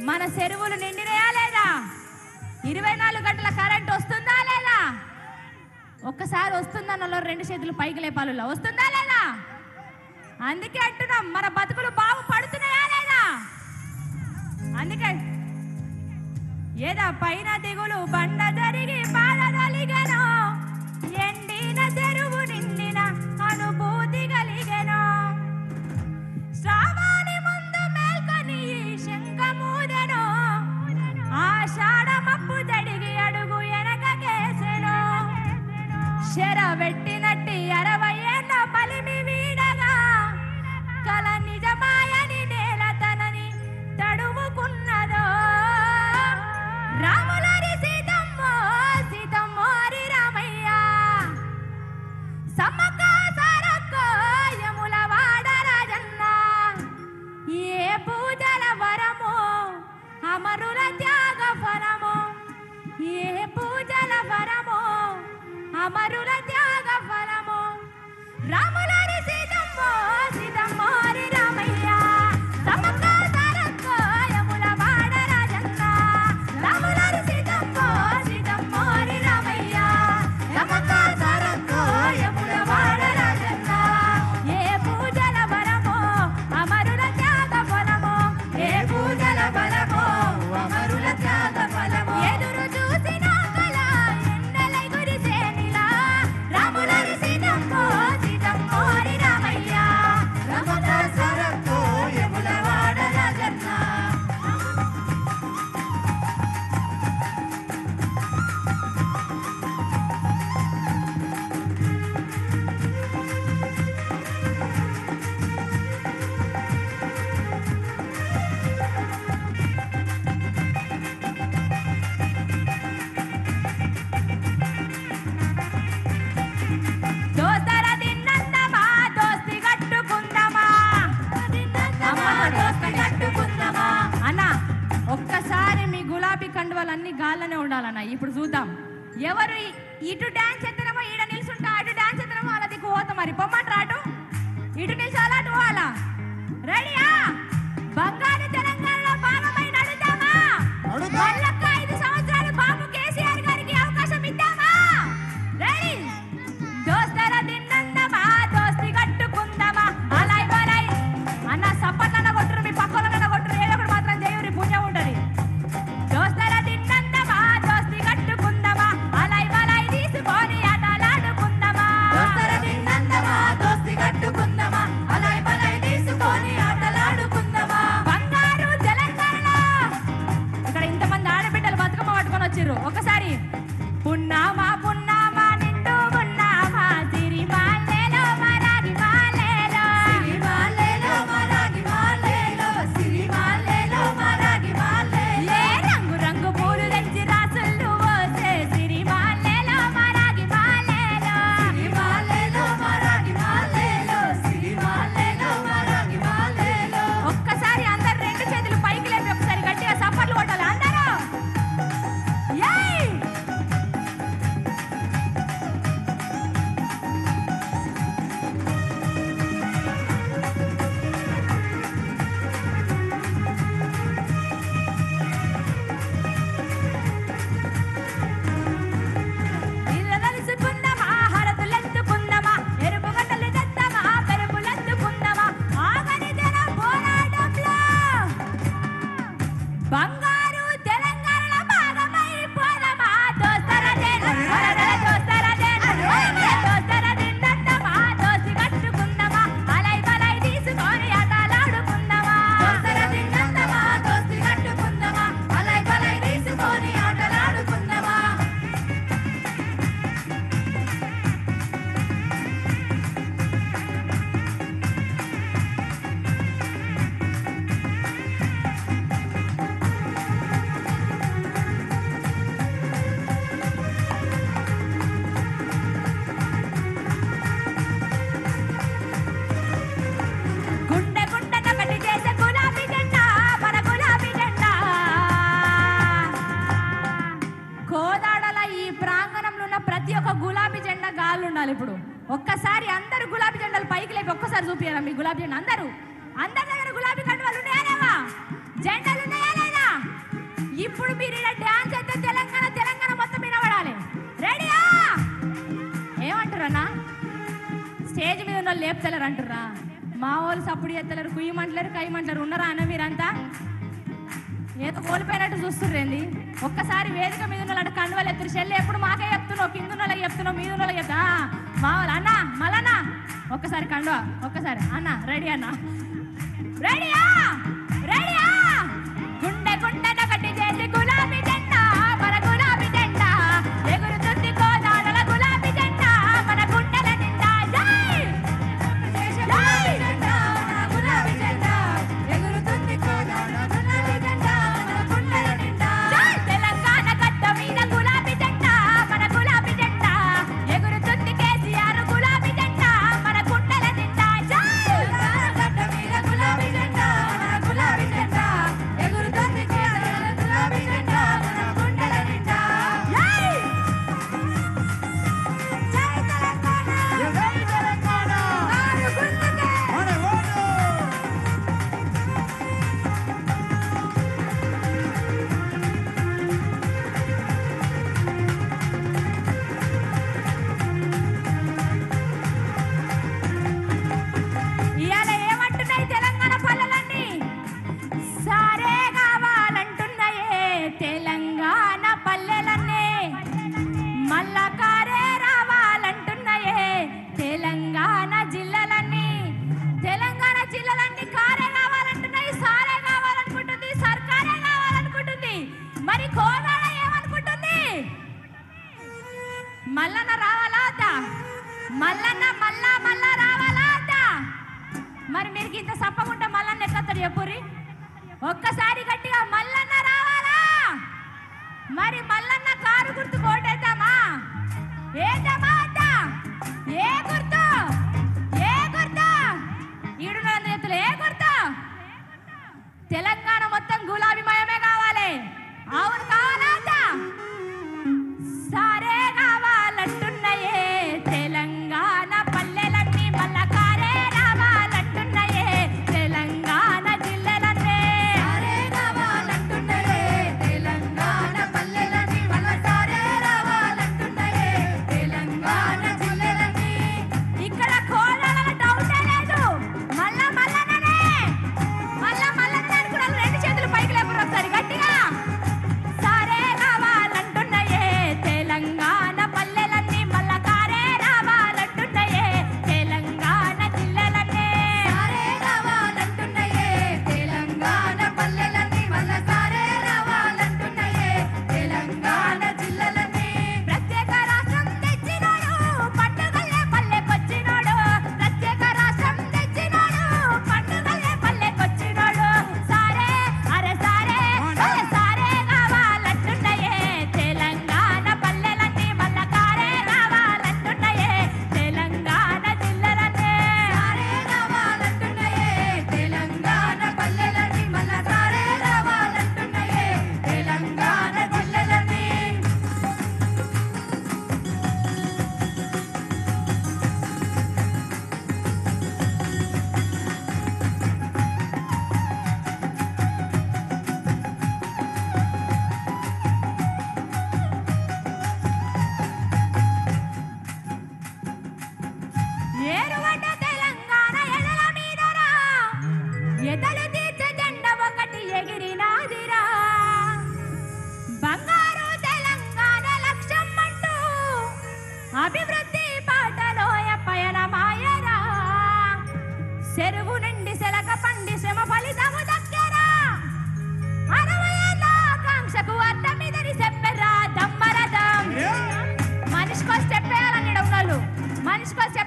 మన చెరువులు నిండినయా లేదా ఇరవై నాలుగు గంటల కరెంట్ వస్తుందా లేదా ఒక్కసారి వస్తుందన్న రెండు చేతులు పైకి లేపాలు వస్తుందా లేదా అందుకే అంటున్నాం మన బతుకులు బాగుపడుతున్నాయా లేదా అందుకే ఏదా పైన దిగులు బండ జరిగి బాధ కలిగెను ఎండిన చెరువు నిండిన అనుభూతి కలిగెను శ్రావణి ముందు మేల్కొని శంఖమూదెను ఆషాఢమప్పు తడిగి అడుగు వెనకకేసెను శర పెట్టినట్టి అరవై ఏళ్ళ బలిమి వీడగా కల నిజమాయని నేల తనని తడుముకున్నదో రాములరి సీతమ్మో సీతమ్మోరి రామయ్య సమ్మక్క సారక్క యముల వాడ రాజన్న ఏ పూజల వరమో అమరుల త్యాగ ఫలమో ఏ పూజల వరమో అమరుల త్యాగ ఫలమో రాములారి సీతమ్మో సీతమ్మోరి రామయ్య సమ్మక్క సారక్క యముల వాడ రాజన్న రాములారి సీతమ్మో సీతమ్మోరి రామయ్య సమ్మక్క సారక్క యముల వాడ రాజన్న ఏ పూజల వరమో అమరుల త్యాగ ఫలమో ఏ పూజల బలమో అమరుల త్యాగ ఫలమో ఎదురు చూసిన కళ ఎండలై గురిసేనిలా రాములరి సీతమ్మో సీతమ్మోరి రామయ్య రమణ సరక్కో యముల వాడ రాజన్న దోస్తర తిన్నందమా దోస్తి కట్టుకుందమా అమ్మా, దోస్తి కట్టుకుందమా అన్న ఒక్కసారి మీ గులాబీ కండువాలన్నీ గాల్లోనే ఉండాలన్న ఇప్పుడు చూద్దాం ఎవరు ఇ- ఇటు డాన్స్ ఎత్తనమో ఈడ నిల్చుంటా అటు డాన్స్ ఎత్తనమో అలా దిక్కు పోతాం మరి పొమ్మంటారా అటు ఇటు నిల్చోవాలా అటు పోవాలా రెడీయా బంగారు తెలంగాణలో భాగమై నడుద్దామా నడుద్దాం. మళ్ళొక్క ఐదు సంవత్సరాలు బాబు కేసీఆర్ గారికి అవకాశం ఇద్దామా రెడీ దోస్తర తిన్నందమా దోస్తి కట్టుకుందామా అలాయ్ బలాయ్ అన్న సప్పట్లన్న కొట్టురు మీ పక్కన కొట్టురు ఏదో ఒకటి మాత్రం చేయురి పుణ్యం ఉంటది దోస్తర తిన్నందమా దోస్తి కట్టుకుందామా అలాయ్ బలాయ్ తీసుకొని ఆటలాడుకుందామా దోస్తర తిన్నందమా, దోస్తి కట్టుకుందమా, అలాయ్ బలాయ్ తీసుకొని ఆటలాడుకుందమా. బంగారు తెలంగాణ ఇక్కడ ఇంతమంది ఆడబిడ్డలు బతుకమ్మ పట్టుకొని వచ్చిర్రు ఒకసారి పున్నామా పున్నామా నిండు పున్నామా సిరిమాలేలో మరాగి మాలేలో సిరిమాలేలో మరాగి మాలేలో, సిరిమాలేలో మరాగి మాలేలో. ఏ రంగు రంగు పూలు తెచ్చి రాసులు పోసే సిరిమాలేలో మరాగి మాలేలో సిరిమాలేలో మరాగి మాలేలో, సిరిమాలేలో మరాగి మాలేలో. ఒక్కసారి అందరు రెండు చేతులు పైకి లేపి ఒకసారి గట్టిగా సప్పట్లు కొట్టాలి అందరూ ఏయ్ ఇళ్ళనలుసుకుందామా, హరతులెత్తుకుందామా, ఎరుపు గడ్డలు తెద్దామా, పెరుపులెత్తుకుందామా, ఆగని జన పోరాటంలో బంగారు తెలంగాణ భాగమై పోదామా, దోస్తర జన, వరదల దోస్తర జన, దోస్తర దిండందమా, దోసి కట్టుకుందామా, అలై బలై తీసుకొని ఆటలాడుకుందామా. దోస్తర తిన్నందమా, దోస్తి కట్టుకుందమా, అలాయ్ బలాయ్ తీసుకొని ఆటలాడుకుందమా. గుండె గుండె నగటి చేసే గులాబీ జెండా మన గులాబీ జెండా కోదాడల ఈ ప్రాంగణంలో ఉన్న ప్రతి ఒక్క గులాబీ జెండా గాళ్ళు ఉండాలి ఇప్పుడు ఒక్కసారి అందరు గులాబీ జెండాలు పైకి లేపి ఒక్కసారి చూపించారా మీ గులాబీ జెండా అందరూ అందరి దగ్గర గులాబీ కండువాలు ఉన్నాయా లేవా జెండాలు ఉన్నాయా లేదా ఇప్పుడు మీరు ఇలా డ్యాన్స్ అయితే తెలంగాణ తెలంగాణ మొత్తం వినబడాలి రెడీయా ఏమంటారన్నా స్టేజ్ మీద ఉన్న వాళ్ళు లేపుతలేరు అంటుర్రా మా వాళ్ళు సప్పుడు చేస్తలేరు కుయ్యమంటలేరు కయ్యమంటలేరు ఉన్నారా అన్న మీరంతా ఏదో కోల్పోయినట్టు చూస్తుర్రేంది ఒక్కసారి వేదిక మీద ఉన్న వాళ్ళ కండువలు ఎత్తురు చెల్లి ఎప్పుడు మాకే చెప్తున్నావు కింద ఉన్న వాళ్ళకి చెప్తున్నావు మీద ఉన్న వాళ్ళకి చెప్తా మా వాళ్ళు అన్న మళ్ళన్నా ఒక్కసారి కండువ ఒక్కసారి అన్న రెడీ అన్న రెడీయా రెడీయా గుండె గుండెన కట్టి చేసి గులాబీ జెండా మన గులాబీ జెండా ఎగురుతుంది గోదావరి గులాబీ జెండా మన గుండెల నిండా జై గులాబీ జెండా గులాబీ జెండా ఎగురుతుంది కోదాడ గులాబీ జెండా మన గుండెల నిండా జై తెలంగాణ గడ్డ మీద గులాబీ జెండా మన గులాబీ జెండా ఎగురుతుంది కేసీఆర్ గులాబీ జెండా మన గుండెల నిండా జై గడ్డ మీద గులాబీ జెండా మన గులాబీ జెండా ఎగురుతుంది కోదాడ గులాబీ జెండా మన గుండెల నిండా జై జై తెలంగాణ జై తెలంగాణ ఆరు గుండెకే ఇవాళ ఏమంటున్నాయి తెలంగాణ పల్లెలన్నీ సారే కావాలంటున్నాయే తెలంగాణ పల్లెలన్నీ మళ్ళా కారే రావాలంటున్నాయే తెలంగాణ జిల్లాలన్నీ తెలంగాణ జిల్లాలన్నీ కారే కావాలంటున్నాయి సారే కావాలనుకుంటుంది సర్కారే కావాలనుకుంటుంది మరి కోదాడ ఏమనుకుంటుంది మల్లన్న రావాలా వద్దా మల్లన్న మళ్ళా మళ్ళా రావాలా వద్దా మరి మీరు ఇంత సప్పకుంటే మల్లన్న ఎక్కతాడు చెప్పురి ఒక్కసారి గట్టిగా మల్లన్న రావాలా మరి మల్లన్న కారు గుర్తు కోటేద్దామా ఏద్దామా వద్దా ఏ గుర్తు ఏ గుర్తు ఈడు చేతులు ఏ గుర్తు తెలంగాణ మొత్తం గులాబీమయమే కావాలి అవును కావాలా వద్దా సారే కావాలంటున్నాయే తెలంగాణ పల్లెలన్నీ మళ్ళా కారే రావాలంటున్నాయే తెలంగాణ జిల్లెలన్నీ సారే రావాలంటున్నాయే తెలంగాణ పల్లెలన్నీ మళ్ళా సారే రావాలంటున్నాయే తెలంగాణ జిల్లెలన్నీ ఇక్కడ కోడల డౌటే లేదు మళ్ళా మల్లననే మళ్ళా మల్లనే అనుకున్నాను రెండు చేతులు పైకి లేపురు ఒకసారి గట్టిగా సారే కావాలంటున్నాయే తెలంగాణ పల్లెలన్నీ మళ్ళా కారే రావాలంటున్నాయే తెలంగాణ జిల్లెలన్నీ సారే రావాలంటున్నాయే తెలంగాణ పల్లెలన్నీ మళ్ళా సారే రావాలంటున్నాయే తెలంగాణ జిల్లెలన్నీ ప్రత్యేక రాష్ట్రం తెచ్చినోడు పండుగలే పల్లెకొచ్చినోడు ప్రత్యేక రాష్ట్రం తెచ్చినోడు పండుగలే పల్లెకొచ్చినోడు సారే అరే సారే అరే సారే కావాలంటున్నాయే తెలంగాణ పల్లెలన్నీ మళ్ళా కారే రావాలంటున్నాయే తెలంగాణ జిల్లలన్నీ సారే రావాలంటున్నాయే తెలంగాణ పల్లెలన్నీ మళ్ళా సారే రావాలంటున్నాయే తెలంగాణ జిల్లెలన్నీ ఏరువట తెలంగాణ ఎడల మీదరా ఎదలు తీర్చే జెండ ఒకటి ఎగిరినాదిరా బంగారు తెలంగాణ లక్ష్యం అంటూ అభివృద్ధి బాటలోయ పయనమాయరా చెరువు నుండి సెలక పండి శ్రమ ఫలితము దక్కరా అరవై ఏళ్ళ ఆకాంక్షకు అర్థమిదని చెప్పరా దమ్మరథం మనిషికో స్టెప్ వేయాలని ఉన్నాళ్ళు మనిషికో